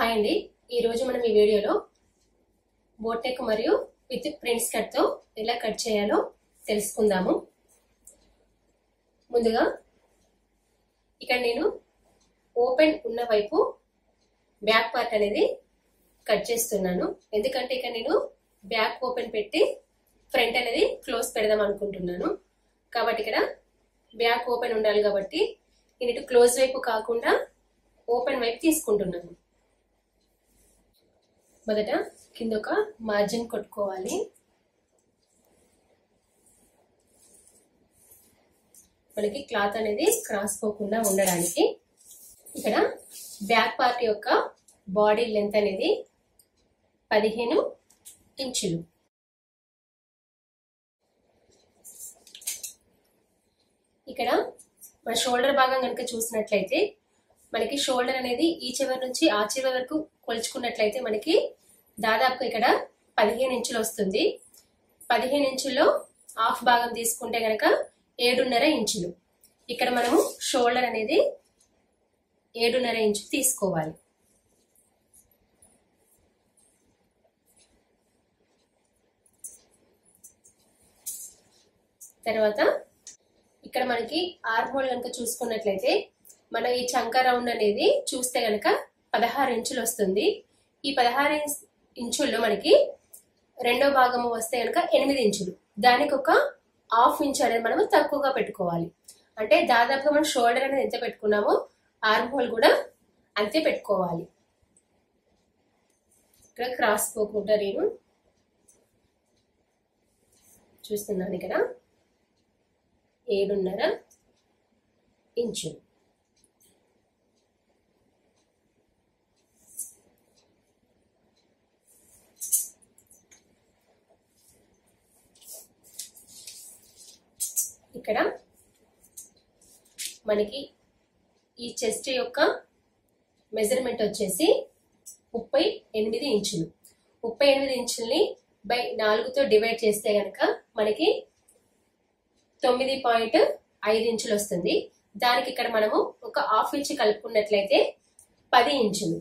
hi అండి ఈరోజు మనం ఈ వీడియోలో బోట్ నెక్ మరియు విత్ ప్రింట్స్ కట్తో ఎలా కట్ చేయాలో తెలుసుకుందాము ముందుగా ఇక్కడ నేను ఓపెన్ ఉన్న వైపు బ్యాక్ పార్ట్ అనేది కట్ చేస్తున్నాను ఎందుకంటే ఇక్కడ నేను బ్యాక్ ఓపెన్ పెట్టి ఫ్రంట్ అనేది క్లోజ్ పెడదాం అనుకుంటున్నాను కాబట్టి ఇక్కడ బ్యాక్ ఓపెన్ ఉండాలి కాబట్టి నేను ఇటు క్లోజ్ వైపు కాకుండా ఓపెన్ వైపు తీసుకుంటున్నాను మొదట కింద ఒక మార్జిన్ కొట్టుకోవాలి మనకి క్లాత్ అనేది క్రాస్ పోకుండా ఉండడానికి ఇక్కడ బ్యాక్ పార్ట్ యొక్క బాడీ లెంత్ అనేది పదిహేను ఇంచులు ఇక్కడ మన షోల్డర్ భాగం కనుక చూసినట్లయితే మనకి షోల్డర్ అనేది ఈ చివరి నుంచి ఆ చివరి వరకు కొలుచుకున్నట్లయితే మనకి దాదాపు ఇక్కడ పదిహేను ఇంచులు వస్తుంది పదిహేను ఇంచుల్లో హాఫ్ భాగం తీసుకుంటే గనక ఏడున్నర ఇంచులు ఇక్కడ మనము షోల్డర్ అనేది ఏడున్నర ఇంచు తీసుకోవాలి తర్వాత ఇక్కడ మనకి ఆర్మ్ హోల్ కనుక చూసుకున్నట్లయితే మన ఈ చంక రౌండ్ అనేది చూస్తే గనక పదహారు ఇంచులు వస్తుంది ఈ పదహారు ఇంచుల్లో మనకి రెండో భాగము వస్తే గనక ఎనిమిది ఇంచులు దానికి ఒక హాఫ్ ఇంచ్ అనేది మనము తక్కువగా పెట్టుకోవాలి అంటే దాదాపుగా మనం షోల్డర్ అనేది ఎంత పెట్టుకున్నామో ఆర్మ్ హోల్ కూడా అంతే పెట్టుకోవాలి ఇక్కడ క్రాస్ పోకుండా నేను చూస్తున్నాను ఇక్కడ ఏడున్నర ఇంచు ఇక్కడ మనకి ఈ చెస్ట్ యొక్క మెజర్మెంట్ వచ్చేసి ముప్పై ఎనిమిది ఇంచులు ముప్పై ఎనిమిది ఇంచుల్ని బై నాలుగుతో డివైడ్ చేస్తే గనక మనకి తొమ్మిది పాయింట్ ఐదు ఇంచులు వస్తుంది దానికి ఇక్కడ మనము ఒక హాఫ్ ఇంచ్ కలుపుకున్నట్లయితే పది ఇంచులు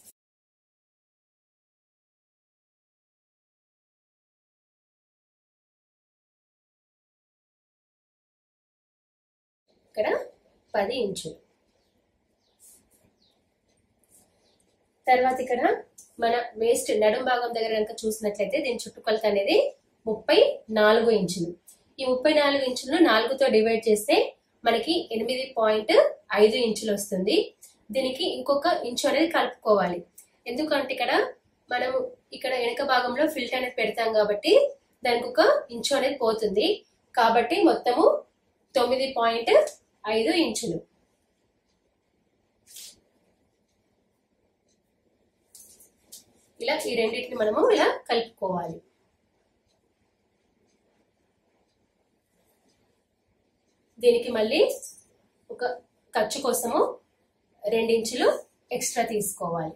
ఇక్కడ పది ఇంచులు తర్వాత ఇక్కడ మన వేస్ట్ నడుం భాగం దగ్గర కనుక చూసినట్లయితే దీని చుట్టుకొలత అనేది ముప్పై నాలుగు ఇంచులు ఈ ముప్పై నాలుగు ఇంచులను నాలుగుతో డివైడ్ చేస్తే మనకి ఎనిమిది పాయింట్ ఐదు ఇంచులు వస్తుంది దీనికి ఇంకొక ఇంచు అనేది కలుపుకోవాలి ఎందుకంటే ఇక్కడ మనం ఇక్కడ వెనక భాగంలో ఫిల్టర్ అనేది పెడతాం కాబట్టి దానికి ఒక ఇంచు అనేది పోతుంది కాబట్టి మొత్తము తొమ్మిది పాయింట్ ఐదు ఇంచులు ఇలా ఈ రెండింటిని మనము ఇలా కలుపుకోవాలి దీనికి మళ్ళీ ఒక ఖర్చు కోసము రెండించులు ఎక్స్ట్రా తీసుకోవాలి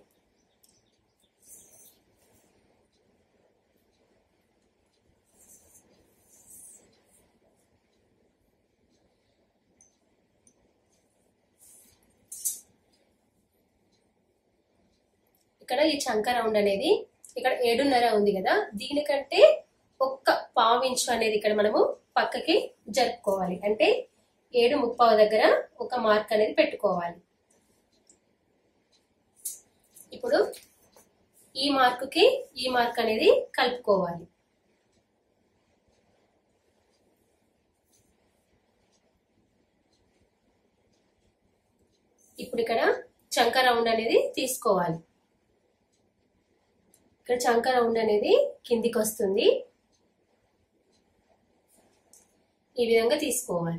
ఇక్కడ ఈ చంక రౌండ్ అనేది ఇక్కడ ఏడున్నర ఉంది కదా దీనికంటే ఒక్క పావు ఇంచు అనేది ఇక్కడ మనము పక్కకి జరుపుకోవాలి అంటే ఏడు ముప్పావు దగ్గర ఒక మార్క్ అనేది పెట్టుకోవాలి ఇప్పుడు ఈ మార్కుకి ఈ మార్క్ అనేది కలుపుకోవాలి ఇప్పుడు ఇక్కడ చంక రౌండ్ అనేది తీసుకోవాలి ఇక్కడ చంక రౌండ్ అనేది కిందికి వస్తుంది ఈ విధంగా తీసుకోవాలి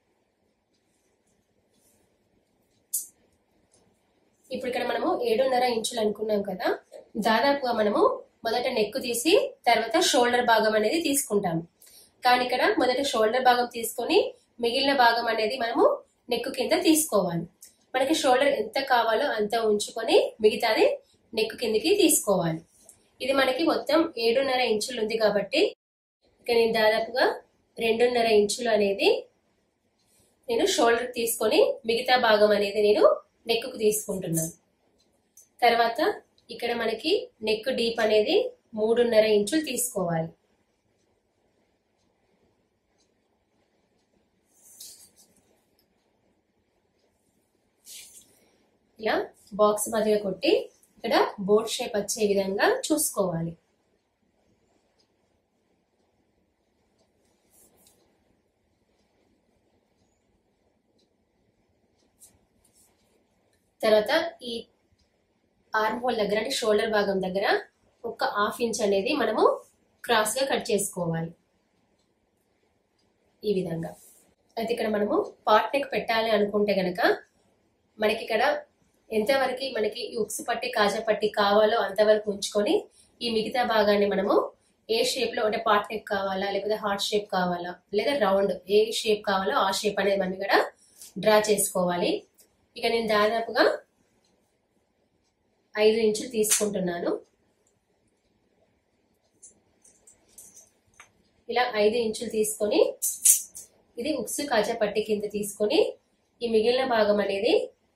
ఇప్పుడు ఇక్కడ మనము ఏడున్నర ఇంచులు అనుకున్నాం కదా దాదాపుగా మనము మొదట నెక్ తీసి తర్వాత షోల్డర్ భాగం అనేది తీసుకుంటాము కానీ ఇక్కడ మొదట షోల్డర్ భాగం తీసుకొని మిగిలిన భాగం అనేది మనము నెక్ కింద తీసుకోవాలి మనకి షోల్డర్ ఎంత కావాలో అంత ఉంచుకొని మిగతాది నెక్ కిందకి తీసుకోవాలి ఇది మనకి మొత్తం ఏడున్నర ఇంచులు ఉంది కాబట్టి ఇక నేను దాదాపుగా రెండున్నర ఇంచులు అనేది నేను షోల్డర్ తీసుకొని మిగతా భాగం అనేది నేను నెక్కు తీసుకుంటున్నాను తర్వాత ఇక్కడ మనకి నెక్ డీప్ అనేది మూడున్నర ఇంచులు తీసుకోవాలి ఇలా బాక్స్ మధ్యగా కొట్టి ఇక్కడ బోర్డ్ షేప్ వచ్చే విధంగా చూసుకోవాలి తర్వాత ఈ ఆర్మ్ హోల్ దగ్గర అంటే షోల్డర్ భాగం దగ్గర ఒక హాఫ్ ఇంచ్ అనేది మనము క్రాస్ గా కట్ చేసుకోవాలి ఈ విధంగా అయితే ఇక్కడ మనము పాట్ నెక్ పెట్టాలి అనుకుంటే గనక మనకి ఇక్కడ ఎంతవరకు మనకి ఈ ఉక్సు పట్టి కాజా పట్టి కావాలో అంతవరకు ఉంచుకొని ఈ మిగతా భాగాన్ని మనము ఏ షేప్ లో అంటే పాట్ నెక్ కావాలా లేకపోతే హార్ట్ షేప్ కావాలా లేదా రౌండ్ ఏ షేప్ కావాలో ఆ షేప్ అనేది మనం ఇక్కడ డ్రా చేసుకోవాలి ఇక నేను దాదాపుగా ఐదు ఇంచులు తీసుకుంటున్నాను ఇలా ఐదు ఇంచులు తీసుకొని ఇది ఉక్సు కాజా పట్టి కింద తీసుకొని ఈ మిగిలిన భాగం అనేది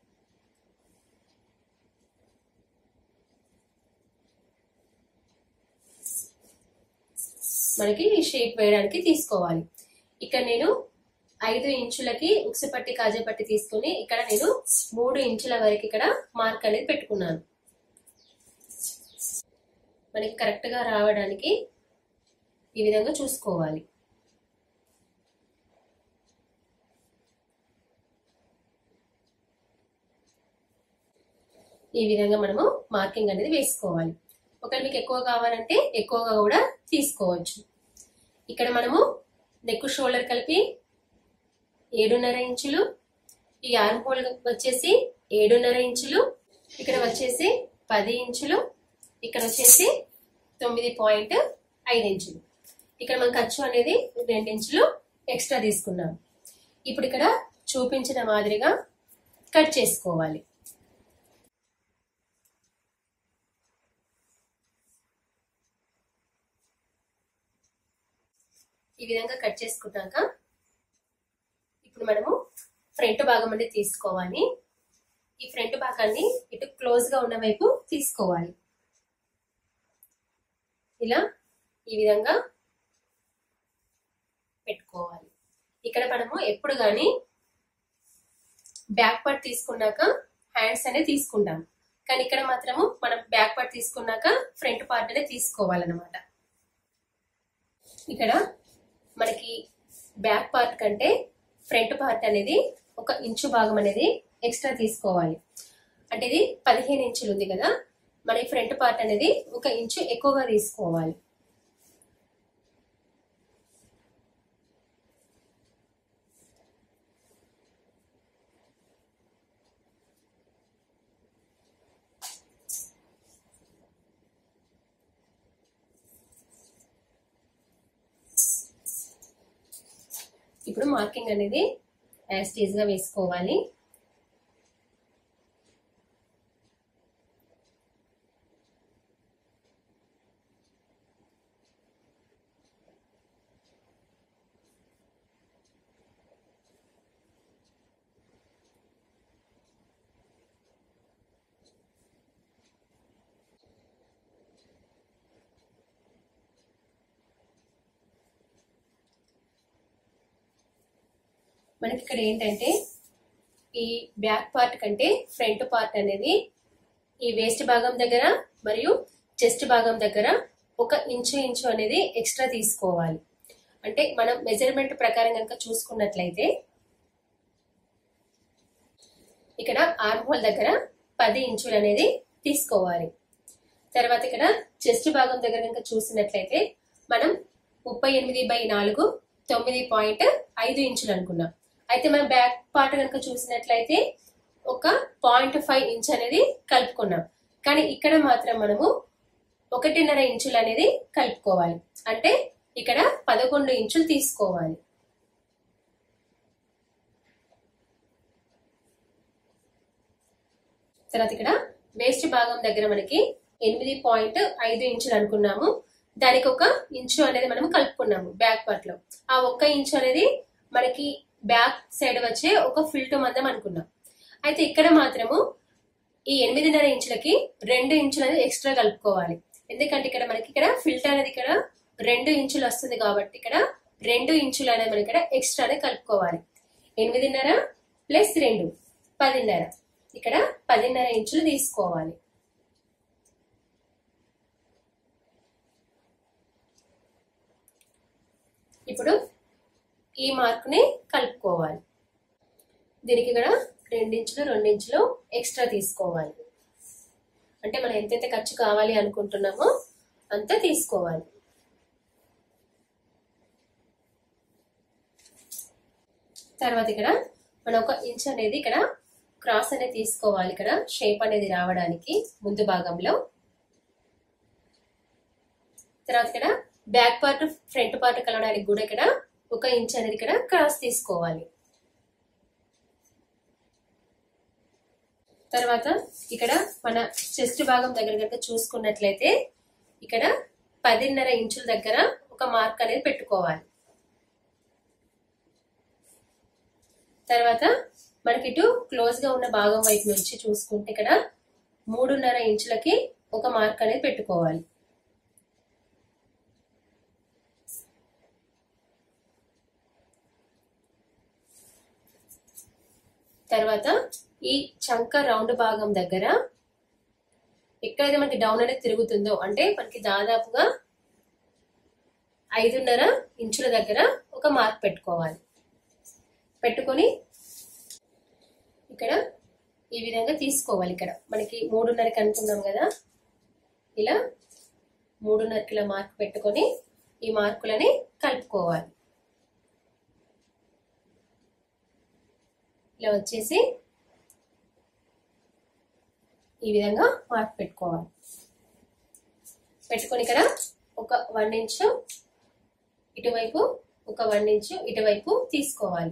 మనకి షేప్ వేయడానికి తీసుకోవాలి ఇక్కడ నేను ఐదు ఇంచులకి ఉక్సు పట్టి కాజా పట్టి తీసుకుని ఇక్కడ నేను మూడు ఇంచుల వరకు ఇక్కడ మార్క్ అనేది పెట్టుకున్నాను మనకి కరెక్ట్ గా రావడానికి ఈ విధంగా చూసుకోవాలి ఈ విధంగా మనము మార్కింగ్ అనేది వేసుకోవాలి ఒకవేళ మీకు ఎక్కువ కావాలంటే ఎక్కువగా కూడా తీసుకోవచ్చు ఇక్కడ మనము నెక్ షోల్డర్ కలిపి ఏడున్నర ఇంచులు ఈ ఆర్మ్ హోల్ వచ్చేసి ఏడున్నర ఇంచులు ఇక్కడ వచ్చేసి పది ఇంచులు ఇక్కడ వచ్చేసి తొమ్మిది పాయింట్ ఐదు ఇంచులు ఇక్కడ మన ఖర్చు అనేది రెండు ఇంచులు ఎక్స్ట్రా తీసుకున్నాం ఇప్పుడు ఇక్కడ చూపించిన మాదిరిగా కట్ చేసుకోవాలి ఈ విధంగా కట్ చేసుకున్నాక ఇప్పుడు మనము ఫ్రంట్ భాగం అనేది తీసుకోవాలి ఈ ఫ్రంట్ భాగాన్ని ఇటు క్లోజ్ గా ఉన్న వైపు తీసుకోవాలి ఇలా ఈ విధంగా పెట్టుకోవాలి ఇక్కడ మనము ఎప్పుడు కానీ బ్యాక్ పార్ట్ తీసుకున్నాక హ్యాండ్స్ అనేది తీసుకుంటాం కానీ ఇక్కడ మాత్రము మనం బ్యాక్ పార్ట్ తీసుకున్నాక ఫ్రంట్ పార్ట్ అనేది తీసుకోవాలన్నమాట ఇక్కడ మనకి బ్యాక్ పార్ట్ కంటే ఫ్రంట్ పార్ట్ అనేది ఒక ఇంచు భాగం అనేది ఎక్స్ట్రా తీసుకోవాలి అంటే ఇది పదిహేను ఇంచులు ఉంది కదా మన ఫ్రంట్ పార్ట్ అనేది ఒక ఇంచు ఎక్కువగా తీసుకోవాలి ఇప్పుడు మార్కింగ్ అనేది యాస్టీజ్ గా వేసుకోవాలి మనకి ఇక్కడ ఏంటంటే ఈ బ్యాక్ పార్ట్ కంటే ఫ్రంట్ పార్ట్ అనేది ఈ వేస్ట్ భాగం దగ్గర మరియు చెస్ట్ భాగం దగ్గర ఒక ఇంచు ఇంచు అనేది ఎక్స్ట్రా తీసుకోవాలి అంటే మనం మెజర్మెంట్ ప్రకారం కనుక చూసుకున్నట్లయితే ఇక్కడ ఆర్మ్ హోల్ దగ్గర పది ఇంచులు అనేది తీసుకోవాలి తర్వాత ఇక్కడ చెస్ట్ భాగం దగ్గర కనుక చూసినట్లయితే మనం ముప్పై ఎనిమిది బై నాలుగు తొమ్మిది పాయింట్ ఐదు ఇంచులు అనుకున్నాం అయితే మనం బ్యాక్ పార్ట్ కనుక చూసినట్లయితే ఒక పాయింట్ ఫైవ్ ఇంచ్ అనేది కలుపుకున్నాం కానీ ఇక్కడ మాత్రం మనము ఒకటిన్నర ఇంచులు అనేది కలుపుకోవాలి అంటే ఇక్కడ పదకొండు ఇంచులు తీసుకోవాలి తర్వాత ఇక్కడ వేస్ట్ భాగం దగ్గర మనకి ఎనిమిది పాయింట్ ఐదు ఇంచులు అనుకున్నాము దానికి ఒక ఇంచు అనేది మనం కలుపుకున్నాము బ్యాక్ పార్ట్ లో ఆ ఒక్క ఇంచు అనేది మనకి బ్యాక్ సైడ్ వచ్చే ఒక ఫిల్ట్ మందం అనుకున్నాం అయితే ఇక్కడ మాత్రము ఈ ఎనిమిదిన్నర ఇంచులకి రెండు ఇంచులు అనేది ఎక్స్ట్రా కలుపుకోవాలి ఎందుకంటే ఇక్కడ మనకి ఇక్కడ ఫిల్టర్ అనేది ఇక్కడ రెండు ఇంచులు వస్తుంది కాబట్టి ఇక్కడ రెండు ఇంచులు అనేది మనం ఇక్కడ ఎక్స్ట్రా అనేది కలుపుకోవాలి ఎనిమిదిన్నర ప్లస్ రెండు పదిన్నర ఇక్కడ పదిన్నర ఇంచులు తీసుకోవాలి ఇప్పుడు ఈ మార్కుని కలుపుకోవాలి దీనికి ఇక్కడ రెండించులు రెండించులు ఎక్స్ట్రా తీసుకోవాలి అంటే మనం ఎంతైతే ఖర్చు కావాలి అనుకుంటున్నామో అంత తీసుకోవాలి తర్వాత ఇక్కడ మనం ఒక ఇంచ్ అనేది ఇక్కడ క్రాస్ అనేది తీసుకోవాలి ఇక్కడ షేప్ అనేది రావడానికి ముందు భాగంలో తర్వాత ఇక్కడ బ్యాక్ పార్ట్ ఫ్రంట్ పార్ట్ కలవడానికి కూడా ఇక్కడ ఒక ఇంచ్ అనేది ఇక్కడ క్రాస్ తీసుకోవాలి తర్వాత ఇక్కడ మన చెస్ట్ భాగం దగ్గర కనుక చూసుకున్నట్లయితే ఇక్కడ పదిన్నర ఇంచుల దగ్గర ఒక మార్క్ అనేది పెట్టుకోవాలి తర్వాత మనకి ఇటు క్లోజ్ గా ఉన్న భాగం వైపు నుంచి చూసుకుంటే ఇక్కడ మూడున్నర ఇంచులకి ఒక మార్క్ అనేది పెట్టుకోవాలి తర్వాత ఈ చంక రౌండ్ భాగం దగ్గర ఎక్కడైతే మనకి డౌన్ అనేది తిరుగుతుందో అంటే మనకి దాదాపుగా ఐదున్నర ఇంచుల దగ్గర ఒక మార్క్ పెట్టుకోవాలి పెట్టుకొని ఇక్కడ ఈ విధంగా తీసుకోవాలి ఇక్కడ మనకి మూడున్నరకి అనుకున్నాం కదా ఇలా మూడున్నరకి ఇలా మార్క్ పెట్టుకొని ఈ మార్కులని కలుపుకోవాలి ఇలా వచ్చేసి ఈ విధంగా మార్క్ పెట్టుకోవాలి పెట్టుకొని ఇక్కడ ఒక వన్ ఇంచు ఇటువైపు ఒక వన్ ఇంచు ఇటువైపు తీసుకోవాలి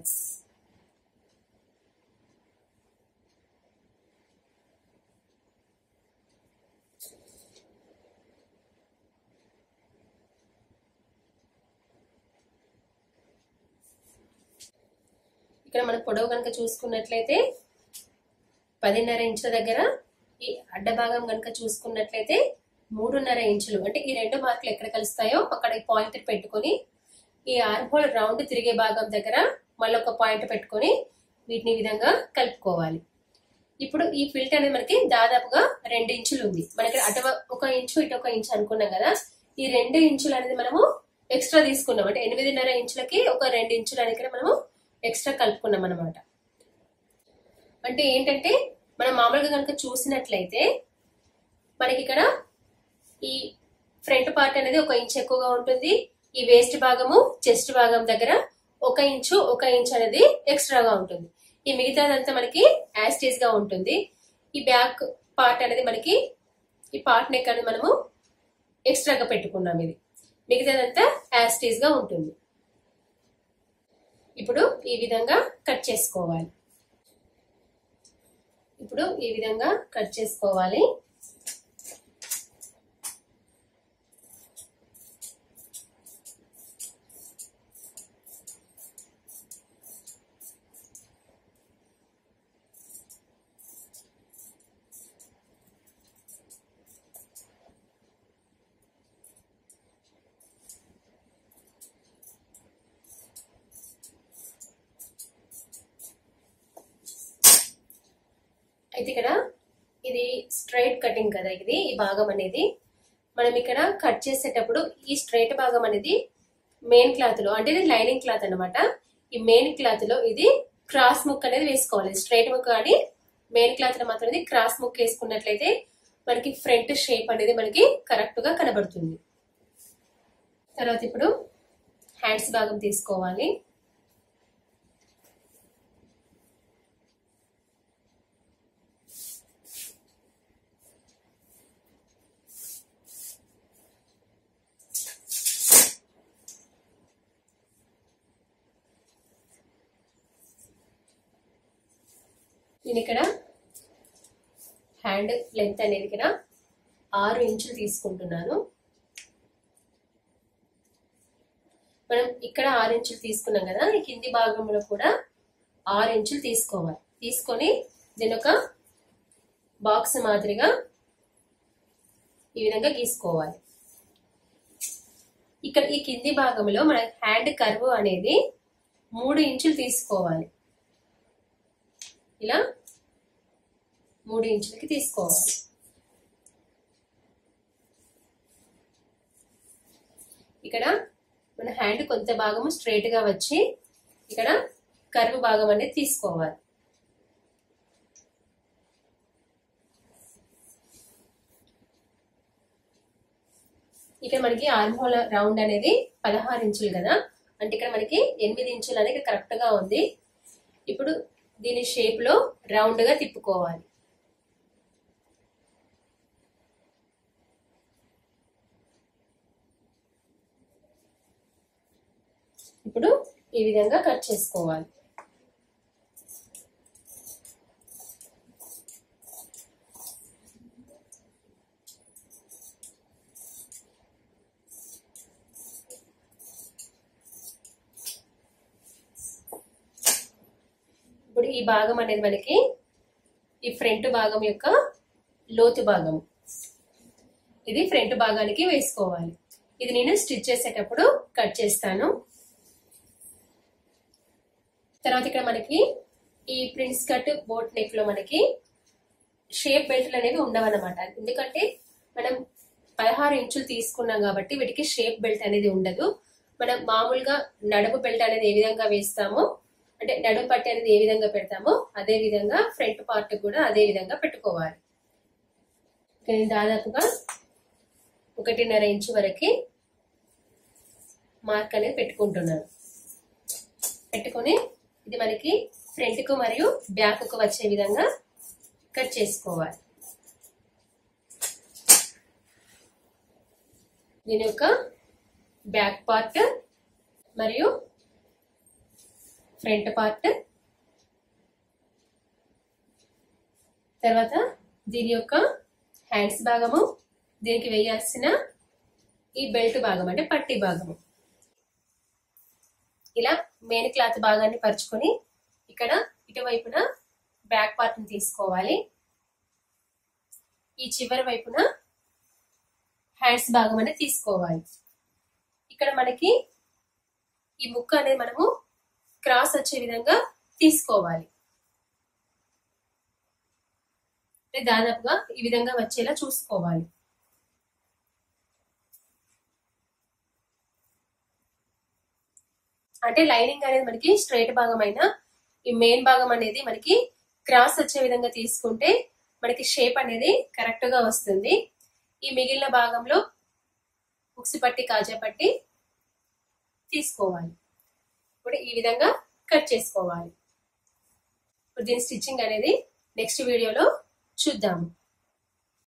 ఇక్కడ మన పొడవు కనుక చూసుకున్నట్లయితే పదిన్నర ఇంచుల దగ్గర ఈ అడ్డ భాగం కనుక చూసుకున్నట్లయితే మూడున్నర ఇంచులు అంటే ఈ రెండు మార్కులు ఎక్కడ కలుస్తాయో అక్కడ ఈ పాయింట్ పెట్టుకొని ఈ ఆర్మ్ హోల్ రౌండ్ తిరిగే భాగం దగ్గర మళ్ళీ ఒక పాయింట్ పెట్టుకొని వీటిని ఈ విధంగా కలుపుకోవాలి ఇప్పుడు ఈ ఫిల్ట్ అనేది మనకి దాదాపుగా రెండు ఇంచులు ఉంది మనకి అటు ఒక ఇంచు ఇటు ఒక ఇంచు అనుకున్నాం కదా ఈ రెండు ఇంచులు అనేది మనము ఎక్స్ట్రా తీసుకున్నాం అంటే ఎనిమిదిన్నర ఇంచులకి ఒక రెండు ఇంచులు అనేది ఇక్కడ మనము ఎక్స్ట్రా కలుపుకున్నాం అనమాట అంటే ఏంటంటే మనం మామూలుగా కనుక చూసినట్లయితే మనకి ఇక్కడ ఈ ఫ్రంట్ పార్ట్ అనేది ఒక ఇంచ్ ఎక్కువగా ఉంటుంది ఈ వేస్ట్ భాగము చెస్ట్ భాగం దగ్గర ఒక ఇంచు ఒక ఇంచ్ అనేది ఎక్స్ట్రాగా ఉంటుంది ఈ మిగతాదంతా మనకి యాస్టేజ్ గా ఉంటుంది ఈ బ్యాక్ పార్ట్ అనేది మనకి ఈ పార్ట్ నెక్ అనేది మనము ఎక్స్ట్రాగా పెట్టుకున్నాం ఇది మిగతాదంతా యాస్టేజ్ గా ఉంటుంది ఇప్పుడు ఈ విధంగా కట్ చేసుకోవాలి ఇప్పుడు ఈ విధంగా కట్ చేసుకోవాలి అయితే ఇక్కడ ఇది స్ట్రైట్ కటింగ్ కదా ఇది ఈ భాగం అనేది మనం ఇక్కడ కట్ చేసేటప్పుడు ఈ స్ట్రైట్ భాగం అనేది మెయిన్ క్లాత్ లో అంటే ఇది లైనింగ్ క్లాత్ అన్నమాట ఈ మెయిన్ క్లాత్ లో ఇది క్రాస్ ముక్ అనేది వేసుకోవాలి స్ట్రైట్ ముక్ కానీ మెయిన్ క్లాత్ లో మాత్రం ఇది క్రాస్ ముక్ వేసుకున్నట్లయితే మనకి ఫ్రంట్ షేప్ అనేది మనకి కరెక్ట్ గా కనబడుతుంది తర్వాత ఇప్పుడు హ్యాండ్స్ భాగం తీసుకోవాలి నేను ఇక్కడ హ్యాండ్ లెంత్ అనేది ఇక్కడ ఆరు ఇంచులు తీసుకుంటున్నాను మనం ఇక్కడ ఆరు ఇంచులు తీసుకున్నాం కదా ఈ కింది భాగంలో కూడా ఆరు ఇంచులు తీసుకోవాలి తీసుకొని దీని ఒక బాక్స్ మాదిరిగా ఈ విధంగా గీసుకోవాలి ఇక్కడ ఈ కింది భాగంలో మన హ్యాండ్ కర్వ్ అనేది మూడు ఇంచులు తీసుకోవాలి ఇలా మూడు ఇంచులకి తీసుకోవాలి ఇక్కడ మన హ్యాండ్ కొంత భాగము స్ట్రైట్ గా వచ్చి ఇక్కడ కర్వ్ భాగం అనేది తీసుకోవాలి ఇక్కడ మనకి ఆర్మ్ హోల్ రౌండ్ అనేది పదహారు ఇంచులు కదా అంటే ఇక్కడ మనకి ఎనిమిది ఇంచులు అనేది కరెక్ట్ గా ఉంది ఇప్పుడు దీని షేప్ లో రౌండ్ గా తిప్పుకోవాలి ఇప్పుడు ఈ విధంగా కట్ చేసుకోవాలి ఇప్పుడు ఈ భాగం అనేది మనకి ఈ ఫ్రంట్ భాగం యొక్క లోతు భాగం ఇది ఫ్రంట్ భాగానికి వేసుకోవాలి ఇది నేను స్టిచ్ చేసేటప్పుడు కట్ చేస్తాను తర్వాత ఇక్కడ మనకి ఈ ప్రిన్స్ కట్ బోట్ నెక్ లో మనకి షేప్ బెల్ట్లు అనేవి ఉండవన్నమాట ఎందుకంటే మనం పదహారు ఇంచులు తీసుకున్నాం కాబట్టి వీటికి షేప్ బెల్ట్ అనేది ఉండదు మనం మామూలుగా నడుము బెల్ట్ అనేది ఏ విధంగా వేస్తామో అంటే నడుము పట్టి అనేది ఏ విధంగా పెడతామో అదే విధంగా ఫ్రంట్ పార్ట్ కూడా అదే విధంగా పెట్టుకోవాలి ఇక్కడ నేను దాదాపుగా ఒకటిన్నర ఇంచు వరకు మార్క్ అనేది పెట్టుకుంటున్నాను పెట్టుకొని ఇది మనకి ఫ్రంట్ కు మరియు బ్యాక్ కు వచ్చే విధంగా కట్ చేసుకోవాలి దీని యొక్క బ్యాక్ పార్ట్ మరియు ఫ్రంట్ పార్ట్ తర్వాత దీని యొక్క హ్యాండ్స్ భాగము దీనికి వేయాల్సిన ఈ బెల్ట్ భాగం అంటే పట్టి భాగము ఇలా మెయిన్ క్లాత్ భాగాన్ని పరుచుకొని ఇక్కడ ఇటువైపున బ్యాక్ పార్ట్ ని తీసుకోవాలి ఈ చివరి వైపున హ్యాండ్స్ భాగం అనేది తీసుకోవాలి ఇక్కడ మనకి ఈ ముక్క అనేది మనము క్రాస్ వచ్చే విధంగా తీసుకోవాలి అంటే దాదాపుగా ఈ విధంగా వచ్చేలా చూసుకోవాలి అంటే లైనింగ్ అనేది మనకి స్ట్రైట్ భాగం అయినా ఈ మెయిన్ భాగం అనేది మనకి క్రాస్ వచ్చే విధంగా తీసుకుంటే మనకి షేప్ అనేది కరెక్ట్ గా వస్తుంది ఈ మిగిలిన భాగంలో ఉక్సి పట్టి కాజా పట్టి తీసుకోవాలి ఇప్పుడు ఈ విధంగా కట్ చేసుకోవాలి ఇప్పుడు దీని స్టిచ్చింగ్ అనేది నెక్స్ట్ వీడియోలో చూద్దాము